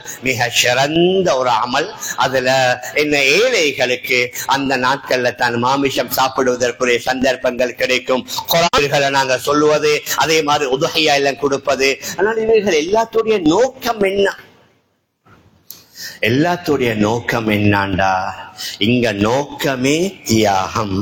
மிக சிறந்த ஒரு அமல் அதுல என்ன ஏழைகளுக்கு அந்த நாட்கள்ல தான் மாமிசம் சாப்பிடுவதற்குரிய சந்தர்ப்பங்கள் கிடைக்கும் குரான்களை நாங்க சொல்லுவது அதே மாதிரி உதகையா எல்லாம் கொடுப்பது ஆனால் இவைகள் எல்லாத்துடைய நோக்கம் என்ன எல்லாத்துடைய நோக்கம் என்னாண்டா இங்க நோக்கமே தியாகம்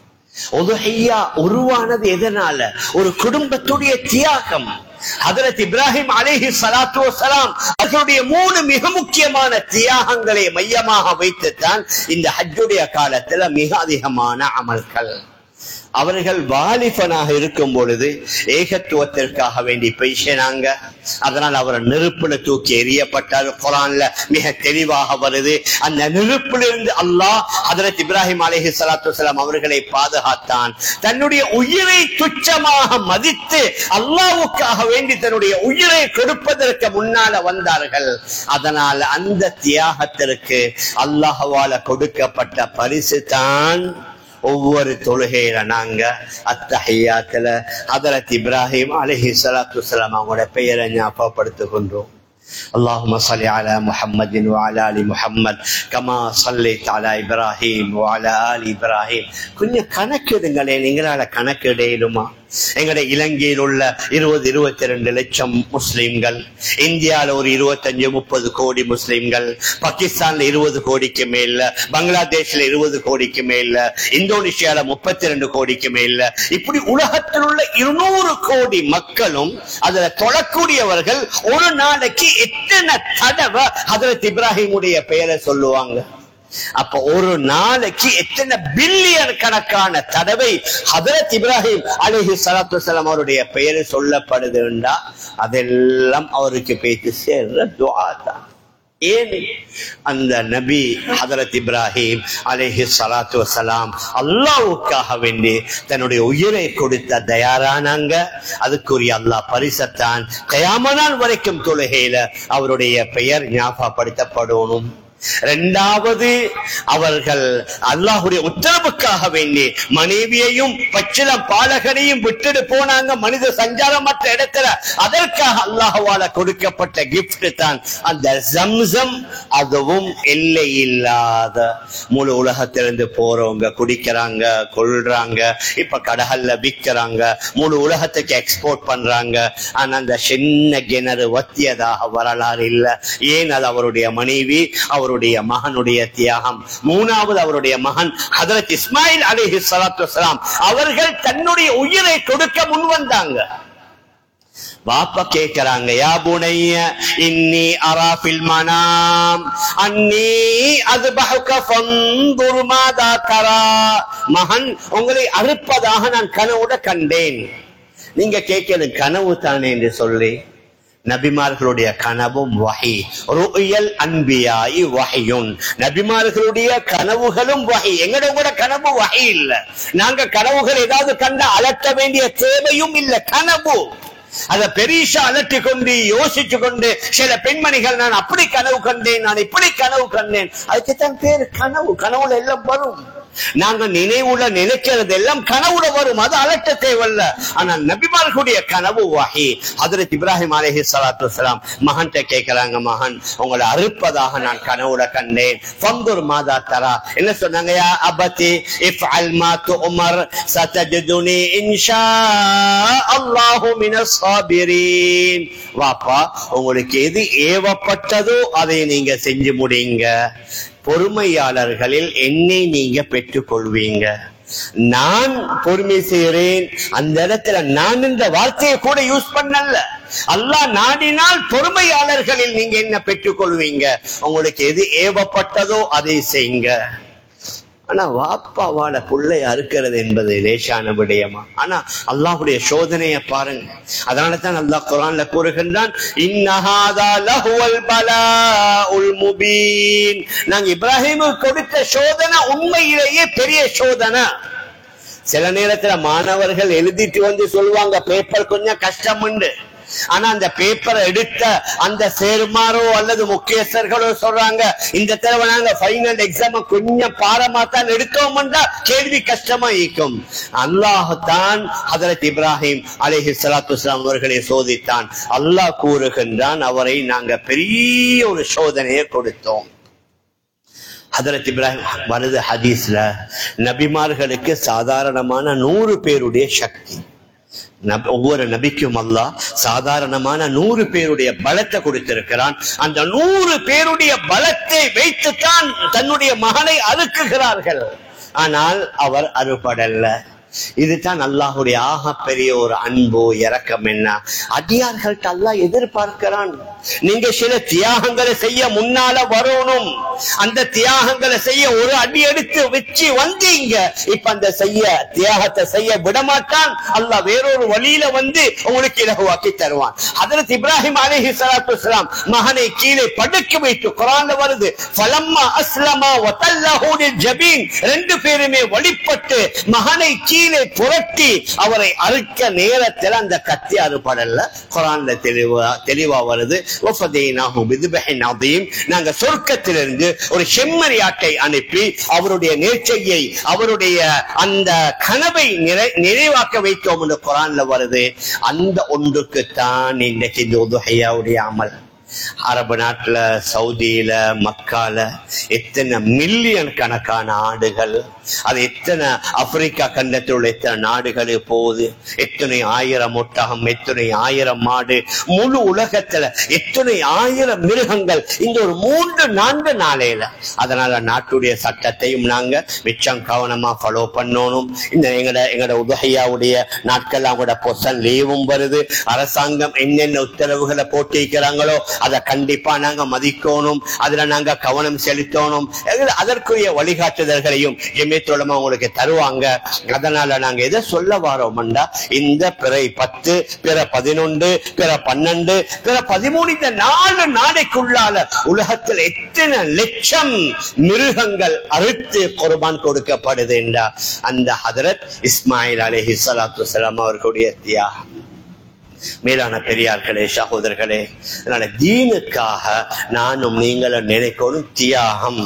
உதுஹையா உருவானது எதனால ஒரு குடும்பத்துடைய தியாகம் ஹதரத் இப்ராஹிம் அலைஹி ஸலாத்து வஸலாம் அவர்களுடைய மூணு மிக முக்கியமான தியாகங்களை மையமாக வைத்துத்தான் இந்த ஹஜ்ஜுடைய காலத்துல மிக அதிகமான அமல்கள் அவர்கள் வாலிபனாக இருக்கும் பொழுது ஏகத்துவத்திற்காக வேண்டி பேசினாங்க அதனால் அவர் நெருப்புல தூக்கி எறியப்பட்டார் குரான்ல மிக தெளிவாக வருது அந்த நெருப்பிலிருந்து அல்லாஹ் ஹதரத் இப்ராஹிம் அலைஹி ஸலாத்து வஸலாம் அவர்களை பாதுகாத்தான் தன்னுடைய உயிரை துச்சமாக மதித்து அல்லாஹ்வுக்காக வேண்டி தன்னுடைய உயிரை கொடுப்பதற்கு முன்னால வந்தார்கள் அதனால் அந்த தியாகத்திற்கு அல்லாஹ்வால கொடுக்கப்பட்ட பரிசு தான் ஒவ்வொரு தொழுகையில நாங்க அத்தஹியாத்துல ஹதரத் இப்ராஹிம் அலஹி சலாத்து வலாம் அவங்களோட பெயரை ஞாபகப்படுத்துகின்றோம் اللهم صل على محمد وعلى ال محمد كما صليت على ابراهيم وعلى ال ابراهيم கொஞ்சம் கணக்கிடுங்களே நீங்களால கணக்கிடையிலுமா எங்களுடைய இலங்கையில் உள்ள இருபது இருபத்தி ரெண்டு லட்சம் முஸ்லிம்கள் இந்தியால ஒரு இருபத்தஞ்சு முப்பது கோடி முஸ்லிம்கள் பாகிஸ்தான்ல இருபது கோடிக்கு மேல பங்களாதேஷ்ல இருபது கோடிக்கு மேல இந்தோனேஷியால முப்பத்தி ரெண்டு கோடிக்கு மேல இப்படி உலகத்தில் உள்ள இருநூறு கோடி மக்களும் அதுல தொழக்கூடியவர்கள் ஒரு நாளைக்கு எத்தனை தடவை ஹதரத் இப்ராஹிமுடைய பெயரை சொல்லுவாங்க அப்ப ஒரு நாளைக்கு எத்தனை பில்லியன் கணக்கான தடவை ஹதரத் இப்ராஹிம் அலிஹி சலாத்து வலாம் அவருடைய பெயர் சொல்லப்படுதுண்டா அதெல்லாம் அவருக்கு பேச்சு சேர்ற துவா தான் ஏன் அந்த நபி ஹதரத் இப்ராஹிம் அலேஹி சலாத்து வசலாம் அல்லாவுக்காக வேண்டி தன்னுடைய உயிரை கொடுத்த தயாரானாங்க அதுக்குரிய அல்லாஹ் பரிசத்தான் கயாமனால் வரைக்கும் தொழுகையில அவருடைய பெயர் ஞாபகப்படுத்தப்படணும் இரண்டாவது அவர்கள் அல்லாஹுடைய உத்தரவுக்காக வேண்டி மனைவியையும் பச்சிலம் பாலகனையும் விட்டுட்டு போனாங்க மனித சஞ்சாரமற்ற இடத்துல அதற்காக அல்லாஹுவால கொடுக்கப்பட்ட கிஃப்ட் தான் அந்த ஜம்சம் அதுவும் எல்லை இல்லாத முழு உலகத்திலிருந்து போறவங்க குடிக்கிறாங்க கொள்றாங்க இப்ப கடகல்ல விற்கிறாங்க முழு உலகத்துக்கு எக்ஸ்போர்ட் பண்றாங்க ஆனா அந்த சின்ன கிணறு வத்தியதாக வரலாறு இல்லை ஏன் அது அவருடைய மனைவி அவருடைய மகனுடைய தியாகம் மூணாவது அவருடைய மகன் ஹதரத் இஸ்மாயில் அலிஹி சலாத்து வசலாம் அவர்கள் தன்னுடைய உயிரை கொடுக்க முன் வந்தாங்க பாப்பா கேக்குறாங்க யா புனைய இன்னி அரா ஃபில் மனாம் அன்னி அஸ்பஹுக ஃபன்துர் மாதா தரா மகன் உங்களை அறுப்பதாக நான் கனவுட கண்டேன் நீங்க கேட்கிறது கனவு தானே என்று சொல்லி நபிமார்களுடைய கனவும் வகை ருயல் அன்பியாய் வகையுன் நபிமார்களுடைய கனவுகளும் வகை எங்கட கூட கனவு வகை இல்ல நாங்க கனவுகள் ஏதாவது கண்ட அலட்ட வேண்டிய தேவையும் இல்ல கனவு அத பெரிசா அலட்டி கொண்டு யோசிச்சு கொண்டு சில பெண்மணிகள் நான் அப்படி கனவு கண்டேன் நான் இப்படி கனவு கண்டேன் அதுக்குத்தான் பேரு கனவு கனவுல எல்லாம் வரும் நாங்க நினைவுல நினைக்கிறது எல்லாம் கனவுல வரும் அது அலட்ட தேவையில்ல ஆனா நபிமார்களுடைய கனவு வகை ஹதரத் இப்ராஹிம் அலஹி சலாத்து வலாம் மகன்கிட்ட கேட்கிறாங்க மகன் உங்களை அறுப்பதாக நான் கனவுல கண்டேன் பந்தூர் மாதா தரா என்ன சொன்னாங்க யா அபதி இஃப் அல்மா உமர் சதஜதுனி இன்ஷா அல்லாஹு மினஸ் சாபிரீன் வாப்பா உங்களுக்கு எது ஏவப்பட்டதோ அதை நீங்க செஞ்சு முடிங்க பொறுமையாளர்களில் என்னை நீங்க பெற்றுக் கொள்வீங்க நான் பொறுமை செய்கிறேன் அந்த இடத்துல நான் இந்த வார்த்தையை கூட யூஸ் பண்ணல அல்லாஹ் நாடினால் பொறுமையாளர்களில் நீங்க என்ன பெற்றுக் கொள்வீங்க உங்களுக்கு எது ஏவப்பட்டதோ அதை செய்யுங்க ஆனா வாப்பாவால புள்ளை அறுக்கிறது என்பது லேசான விடயமா ஆனா அல்லாஹுடைய சோதனையை பாருங்க அதனால தான் அல்லாஹ் குரான்ல கூறுகின்றான் இன்னஹாதா லஹுவல் பலாஉல் முபீன் நாங்க இப்ராஹிமுக்கு கொடுத்த சோதனை உண்மையிலேயே பெரிய சோதனை சில நேரத்துல மாணவர்கள் எழுதிட்டு வந்து சொல்லுவாங்க பேப்பர் கொஞ்சம் கஷ்டம் உண்டு ஆனா அந்த பேப்பரை எடுத்த அந்த சேர்மாரோ அல்லது முக்கியஸ்தர்களோ சொல்றாங்க இந்த தடவை நாங்க ஃபைனல் எக்ஸாம் கொஞ்சம் பாரமா தான் எடுத்தோம்னா கேள்வி கஷ்டமா இருக்கும் அல்லாஹ்தான் ஹதரத் இப்ராஹிம் அலைஹி ஸலாத்து வஸலாம் அவர்களை சோதித்தான் அல்லாஹ் கூறுகின்றான் அவரை நாங்க பெரிய ஒரு சோதனையை கொடுத்தோம் ஹதரத் இப்ராஹிம் வருது ஹதீஸ்ல நபிமார்களுக்கு சாதாரணமான நூறு பேருடைய சக்தி நப- ஒவ்வொரு நபிக்கும் அல்லாஹ் சாதாரணமான நூறு பேருடைய பலத்தை கொடுத்திருக்கிறான் அந்த நூறு பேருடைய பலத்தை வைத்துத்தான் தன்னுடைய மகனை அறுக்குகிறார்கள் ஆனால் அவர் அறுபடல்ல இதுதான் அல்லாஹுடைய ஆக பெரிய ஒரு அன்பு இரக்கம் என்ன அடியார்கள்ட்ட அல்லாஹ் எதிர்பார்க்கிறான் நீங்க சில தியாகங்களை செய்ய முன்னால வரணும் அந்த தியாகங்களை செய்ய ஒரு அடி எடுத்து வச்சு வந்தீங்க இப்ப அந்த செய்ய தியாகத்தை செய்ய விடமாட்டான் அல்லாஹ் வேறொரு வழியில வந்து உங்களுக்கு இலகுவாக்கி தருவான் ஹதரத் இப்ராஹிம் அலைஹி ஸலாத்து வஸலாம் மகனை கீழே படுக்க வைத்து குர்ஆன்ல வருது ஃபலம்மா அஸ்லமா வதல்லஹு லில் ஜபீன் ரெண்டு பேருமே வழிபட்டு மகனை கீழே புரட்டி அவரை அறுக்க நேரத்தில் அந்த கத்தி அறுபடல்ல குர்ஆன்ல தெளிவா தெளிவா வருது வஃபதைனாஹு பிதுபஹின் அதீம் நாங்க சொர்க்கத்திலிருந்து ஒரு செம்மறியாட்டை அனுப்பி அவருடைய நேர்ச்சையை அவருடைய அந்த கனவை நிறை நிறைவாக்க வைத்தோம் என்று குரான்ல வருது அந்த ஒன்றுக்கு தான் இன்னைக்கு இந்த உதுஹையாவுடைய அமல் அரபு நாட்டுல சவுதியில மக்கால எத்தனை மில்லியன் கணக்கான ஆடுகள் அது எத்தனை ஆப்பிரிக்கா கண்டத்தில் உள்ள எத்தனை நாடுகளுக்கு போகுது எத்தனை ஆயிரம் ஒட்டகம் எத்தனை ஆயிரம் மாடு முழு உலகத்துல எத்தனை ஆயிரம் மிருகங்கள் இந்த ஒரு மூன்று நான்கு நாளையில அதனால நாட்டுடைய சட்டத்தையும் நாங்க மிச்சம் கவனமா ஃபாலோ பண்ணணும் இந்த எங்கட எங்கட உதகையாவுடைய நாட்கள் அவங்களோட பொசன் லீவும் வருது அரசாங்கம் என்னென்ன உத்தரவுகளை போட்டிருக்கிறாங்களோ அதை கண்டிப்பா நாங்க மதிக்கணும் அதுல நாங்க கவனம் செலுத்தணும் எங்க- அதற்குரிய வழிகாட்டுதல்களையும் எம்மியத்தோழமா உங்களுக்கு தருவாங்க அதனால நாங்க எதை சொல்ல வாரோம்டா இந்த பிறை பத்து பிற பதினொன்று பிற பன்னெண்டு பிற பதிமூணு இந்த நாலு நாளைக்குள்ளால உலகத்தில் எத்தனை லட்சம் மிருகங்கள் அறுத்து குர்பான் கொடுக்கப்படுது என்றா அந்த ஹதரத் இஸ்மாயில் அலைஹி ஸலாத்து வஸலாம் அவர்களுடைய தியாகம் மேலான பெரியார்களே சகோதரர்களே அதனால தீனுக்காக நானும் நீங்களும் நினைக்கணும் தியாகம்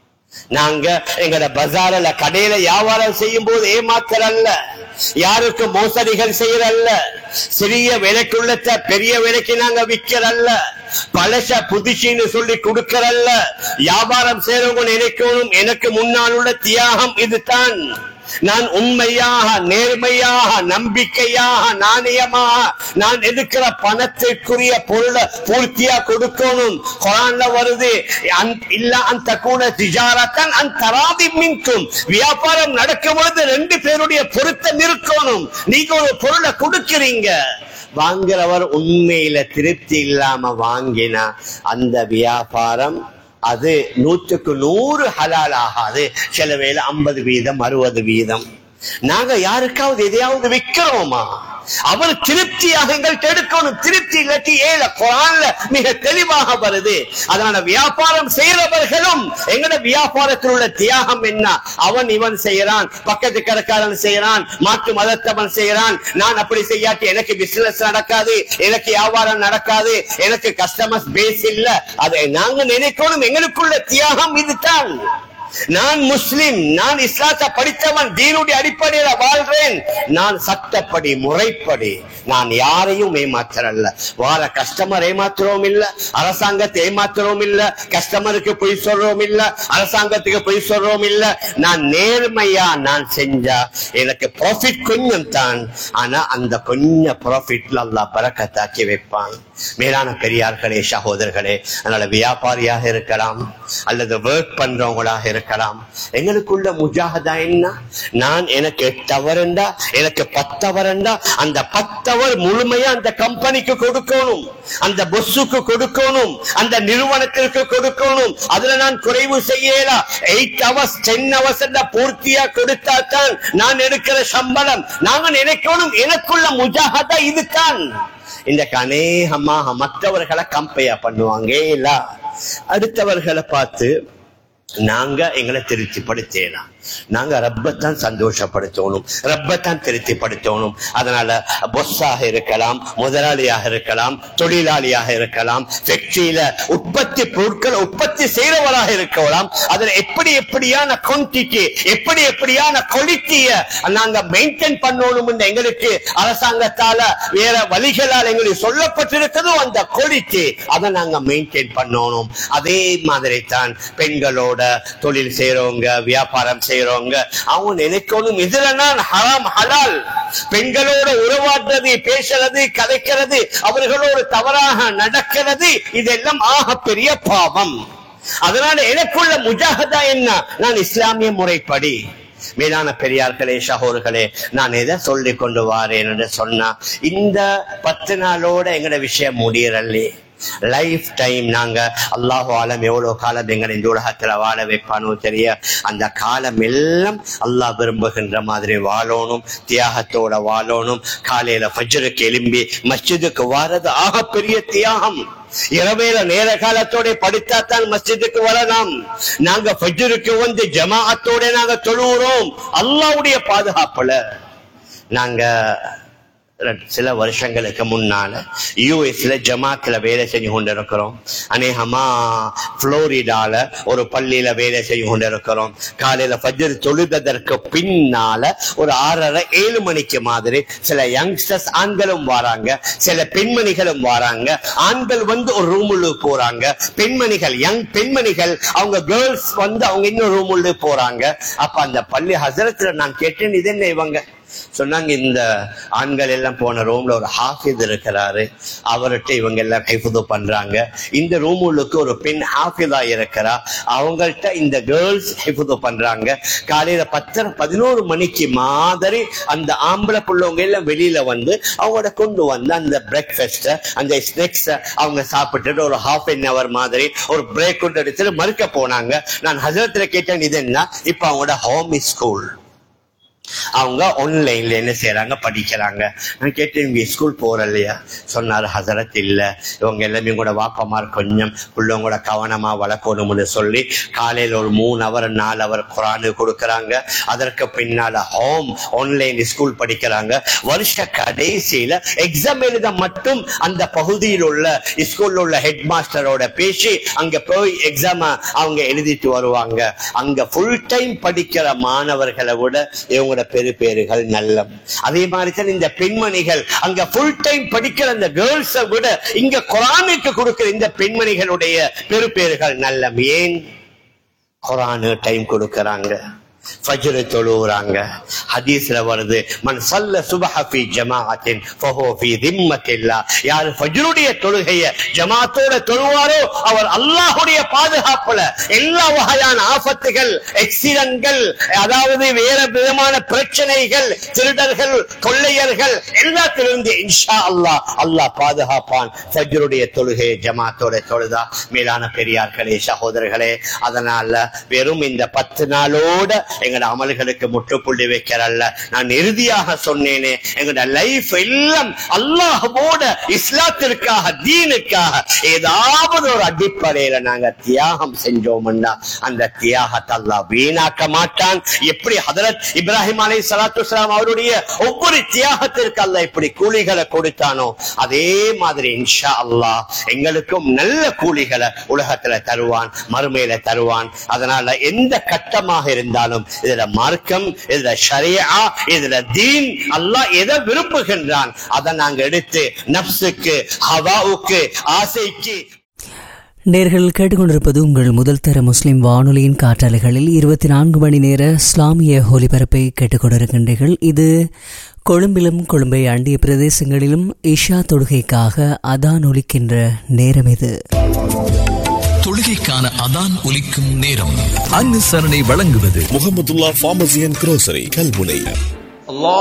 நாங்க எங்கட பஜார்ல கடையில வியாபாரம் செய்யும் போது ஏமாத்தரல்ல யாருக்கு மோசடிகள் செய்யறல்ல சிறிய விலைக்குள்ளத்த பெரிய விலைக்கு நாங்க விக்கிறல்ல பழச புதுசின்னு சொல்லி கொடுக்கறல்ல வியாபாரம் செய்யறவங்க நினைக்கணும் எனக்கு முன்னால் உள்ள தியாகம் இதுதான் நான் உண்மையாக நேர்மையாக நம்பிக்கையாக நாணயமாக நான் எடுக்கிற பணத்திற்குரிய பொருளை பூர்த்தியா கொடுக்கணும் குரான்ல வருது அன்- இல்ல அந்த கூட திஜாரத்தன் அந்த தராதி மின்கும் வியாபாரம் நடக்கும் பொழுது ரெண்டு பேருடைய பொருத்தம் இருக்கணும் நீங்க ஒரு பொருளை கொடுக்கிறீங்க வாங்குறவர் உண்மையில திருப்தி இல்லாம வாங்கினா அந்த வியாபாரம் அது நூற்றுக்கு நூறு ஹலால் ஆகாது சில வேளை ஐம்பது வீதம் அறுபது வீதம் நாங்க யாருக்காவது எதையாவது விக்கிறோமா அவர் திருப்தியாக எங்கள்கிட்ட எடுக்கணும் திருப்தி இல்லாட்டி ஏல குரான்ல மிக தெளிவாக வருது அதனால வியாபாரம் செய்யறவர்களும் எங்கட வியாபாரத்தில் உள்ள தியாகம் என்ன அவன் இவன் செய்யறான் பக்கத்து கடைக்காரன் செய்யறான் மாற்று மதத்தவன் செய்யறான் நான் அப்படி செய்யாட்டி எனக்கு பிசினஸ் நடக்காது எனக்கு வியாபாரம் நடக்காது எனக்கு கஸ்டமர்ஸ் பேஸ் இல்ல அதை நாங்க நினைக்கணும் எங்களுக்குள்ள தியாகம் இதுதான் நான் முஸ்லிம் நான் இஸ்லாத்தை படித்தவன் தீனுடைய அடிப்படையில வாழ்றேன் நான் சட்டப்படி முறைப்படி நான் யாரையும் ஏமாத்துறல்ல வார கஸ்டமர் ஏமாத்துறோம் இல்ல அரசாங்கத்தை ஏமாத்துறோம் இல்ல கஸ்டமருக்கு பொய் சொல்றோம் இல்ல அரசாங்கத்துக்கு பொய் சொல்றோம் இல்ல நான் நேர்மையா நான் செஞ்சா எனக்கு ப்ராஃபிட் கொஞ்சம் தான் ஆனா அந்த கொஞ்சம் ப்ராஃபிட்ல அல்லாஹ் பறக்கத்தாக்கி வைப்பான் மேலான பெரியார்களே சகோதரர்களே அதனால வியாபாரியாக இருக்கலாம் அல்லது ஒர்க் பண்றவங்களாக இருக்கலாம் எங்களுக்குள்ள முஜாகதா என்ன நான் எனக்கு எட்டு அவரண்டா எனக்கு பத்து அவரண்டா அந்த பத்தவர் முழுமையா அந்த கம்பெனிக்கு கொடுக்கணும் அந்த பொஸ்ஸுக்கு கொடுக்கணும் அந்த நிறுவனத்திற்கு கொடுக்கணும் அதுல நான் குறைவு செய்யலாம் எயிட் ஹவர்ஸ் டென் ஹவர்ஸ் பூர்த்தியா கொடுத்தா தான் நான் எடுக்கிற சம்பளம் நாங்க நினைக்கணும் எனக்குள்ள முஜாகதா இதுதான் இந்த அநேகமாக மற்றவர்களை கம்பேர் பண்ணுவாங்க இல்ல அடுத்தவர்களை பார்த்து நாங்க எங்களை திருப்திப்படுத்தலாம் நாங்க ரப்பத்தான் சந்தோஷப்படுத்தணும் ரப்பத்தான் திருப்திப்படுத்தணும் அதனால பொஸ்ஸாக இருக்கலாம் முதலாளியாக இருக்கலாம் தொழிலாளியாக இருக்கலாம் ஃபேக்டரியில உற்பத்தி பொருட்கள் உற்பத்தி செய்யறவராக இருக்கலாம் அதுல எப்படி எப்படியான குவான்டிட்டி எப்படி எப்படியான குவாலிட்டிய நாங்க மெயின்டைன் பண்ணணும் எங்களுக்கு அரசாங்கத்தால வேற வழிகளால் எங்களுக்கு சொல்லப்பட்டிருக்கிறதோ அந்த குவாலிட்டி அதை நாங்க மெயின்டைன் பண்ணணும் அதே மாதிரி தான் பெண்களோட தொழில் செய்யறவங்க வியாபாரம் செய்யறவங்க அவங்க நினைக்கணும் இதுல நான் ஹராம் ஹலால் பெண்களோட உறவாடுறது பேசுறது கதைக்கிறது அவர்களோடு தவறாக நடக்கிறது இதெல்லாம் ஆக பெரிய பாவம் அதனால எனக்குள்ள முஜாகதா என்ன நான் இஸ்லாமிய முறைப்படி மேலான பெரியார்களே சகோர்களே நான் எதை சொல்லி கொண்டு வாரேன் என்று சொன்னா இந்த பத்து நாளோட எங்கட விஷயம் முடியறல்லே லைஃப் டைம் நாங்க அல்லாஹு ஆலம் எவ்வளவு காலம் எங்களை இந்த உலகத்துல வாழ வைப்பானோ தெரிய அந்த காலம் எல்லாம் அல்லாஹ் விரும்புகின்ற மாதிரி வாழணும் தியாகத்தோட வாழணும் காலையில ஃபஜ்ருக்கு எலும்பி மஸ்ஜிதுக்கு வாரது ஆக பெரிய தியாகம் இரவேல நேர காலத்தோட படித்தாத்தான் மஸ்ஜிதுக்கு வரலாம் நாங்க ஃபஜ்ருக்கு வந்து ஜமாஅத்தோட நாங்க தொழுகிறோம் அல்லாஹ்வுடைய பாதுகாப்புல நாங்க ரெண்டு- சில வருஷங்களுக்கு முன்னால யூஎஸ்ல ஜமாத்துல வேலை செஞ்சு கொண்டிருக்கிறோம் அநேகமா புளோரிடால ஒரு பள்ளியில வேலை செஞ்சு கொண்டிருக்கிறோம் காலையில ஃபஜ்ர் தொழுததற்கு பின்னால ஒரு ஆறரை ஏழு மணிக்கு மாதிரி சில யங்ஸ்டர்ஸ் ஆண்களும் வராங்க சில பெண்மணிகளும் வராங்க ஆண்கள் வந்து ஒரு ரூமுள்ள போறாங்க பெண்மணிகள் யங் பெண்மணிகள் அவங்க கேர்ள்ஸ் வந்து அவங்க இன்னொரு ரூமுள்ள போறாங்க அப்ப அந்த பள்ளி ஹசரத்துல நான் கேட்டேன் இது என்ன இவங்க சொன்னாங்க இந்த ஆண்கள் எல்லாம் போன ரூம்ல ஒரு ஹாஃபித் இருக்கிறாரு அவர்கிட்ட இவங்க எல்லாம் ஹைஃபுது பண்றாங்க இந்த ரூம் உள்ளுக்கு ஒரு பெண் ஹாஃபிதா இருக்கிறா அவங்கள்ட்ட இந்த கேர்ள்ஸ் ஹைஃபுது பண்றாங்க காலையில பத்தரை பதினோரு மணிக்கு மாதிரி அந்த ஆம்பளை புள்ளவங்க எல்லாம் வெளியில வந்து அவங்களோட கொண்டு வந்து அந்த பிரேக்ஃபாஸ்ட அந்த ஸ்நாக்ஸ் அவங்க சாப்பிட்டுட்டு ஒரு ஹாஃப் அன் அவர் மாதிரி ஒரு பிரேக் கொண்டு எடுத்துட்டு மறுக்க போனாங்க நான் ஹசரத்துல கேட்டேன் இது என்ன இப்ப அவங்களோட ஹோம் ஸ்கூல் அவங்க ஆன்லைன்ல என்ன செய்யறாங்க படிக்கிறாங்க நான் கேட்டேன் இவங்க ஸ்கூல் போற இல்லையா சொன்னார் ஹசரத் இல்ல இவங்க எல்லாமே கூட வாப்பமார் கொஞ்சம் உள்ளவங்களோட கவனமா வளர்க்கணும்னு சொல்லி காலையில ஒரு மூணு அவர் நாலு அவர் குரானு கொடுக்கறாங்க அதற்கு பின்னால ஹோம் ஆன்லைன் ஸ்கூல் படிக்கிறாங்க வருஷ கடைசியில எக்ஸாம் எழுத மட்டும் அந்த பகுதியில் உள்ள ஸ்கூல்ல உள்ள ஹெட் மாஸ்டரோட பேசி அங்க போய் எக்ஸாம் அவங்க எழுதிட்டு வருவாங்க அங்க ஃபுல் டைம் படிக்கிற மாணவர்களை விட இவங்களோட பெரு பேருகள் நல்லம் அதே மாதிரி தான் இந்த பெண்மணிகள் அங்க ஃபுல் டைம் படிக்கிற அந்த கேர்ள்ஸை விட இங்க குரானுக்கு கொடுக்கிற இந்த பெண்மணிகளுடைய பெரு பேருகள் நல்லம் ஏன் குரானு டைம் கொடுக்கறாங்க ஃபஜ்ர் தொழுகிறாங்க ஹதீஸ்ல வருது மன் சல்ல சுபஹ ஃபி ஜமாஅத்தின் ஃபஹு ஃபி திம்மத்தில்லா யார் ஃபஜ்ருடைய தொழுகைய ஜமாத்தோட தொழுவாரோ அவர் அல்லாஹ்வுடைய பாதுகாப்புல எல்லா வகையான ஆபத்துகள் எக்ஸிடன்ட்கள் அதாவது வேற விதமான பிரச்சனைகள் திருடர்கள் கொள்ளையர்கள் எல்லாத்திலிருந்து இன்ஷா அல்லாஹ் அல்லாஹ் பாதுகாப்பான் ஃபஜ்ருடைய தொழுகையை ஜமாத்தோட தொழுதா மேலான பெரியார்களே சகோதரர்களே அதனால வெறும் இந்த பத்து நாளோட எங்கட அமல்களுக்கு முற்றுப்புள்ளி வைக்கிறல்ல நான் இறுதியாக சொன்னேனே எங்கட லைஃப் எல்லாம் அல்லாஹ்வோட இஸ்லாத்திற்காக தீனுக்காக ஏதாவது ஒரு அடிப்படையில நாங்க தியாகம் செஞ்சோம்னா அந்த தியாகத்தை அல்லாஹ் வீணாக்க மாட்டான் எப்படி ஹதரத் இப்ராஹிம் அலை சலாத்து அவருடைய ஒவ்வொரு தியாகத்திற்கு அல்லாஹ் இப்படி கூலிகளை கொடுத்தானோ அதே மாதிரி இன்ஷா அல்லாஹ் எங்களுக்கும் நல்ல கூலிகளை உலகத்துல தருவான் மறுமையில தருவான் அதனால எந்த கட்டமாக இருந்தாலும் இதுல மார்க்கம் இதுல ஷரியா இதுல தீன் அல்லாஹ் எதை விரும்புகின்றான் அதை நாங்க எடுத்து நப்சுக்கு ஹவாவுக்கு ஆசைக்கு நேர்கள் கேட்டுக்கொண்டிருப்பது உங்கள் முதல் தர முஸ்லிம் வானொலியின் காற்றாலைகளில் இருபத்தி நான்கு மணி நேர இஸ்லாமிய ஒலிபரப்பை கேட்டுக்கொண்டிருக்கின்றீர்கள் இது கொழும்பிலும் கொழும்பை அண்டிய பிரதேசங்களிலும் இஷா தொழுகைக்காக அதான் ஒலிக்கின்ற நேரம் இது தொழுகைக்கான அதான் ஒலிக்கும் நேரம் அனுசரணை வழங்குவது Mohammadullah pharmacy and grocery Kalmunai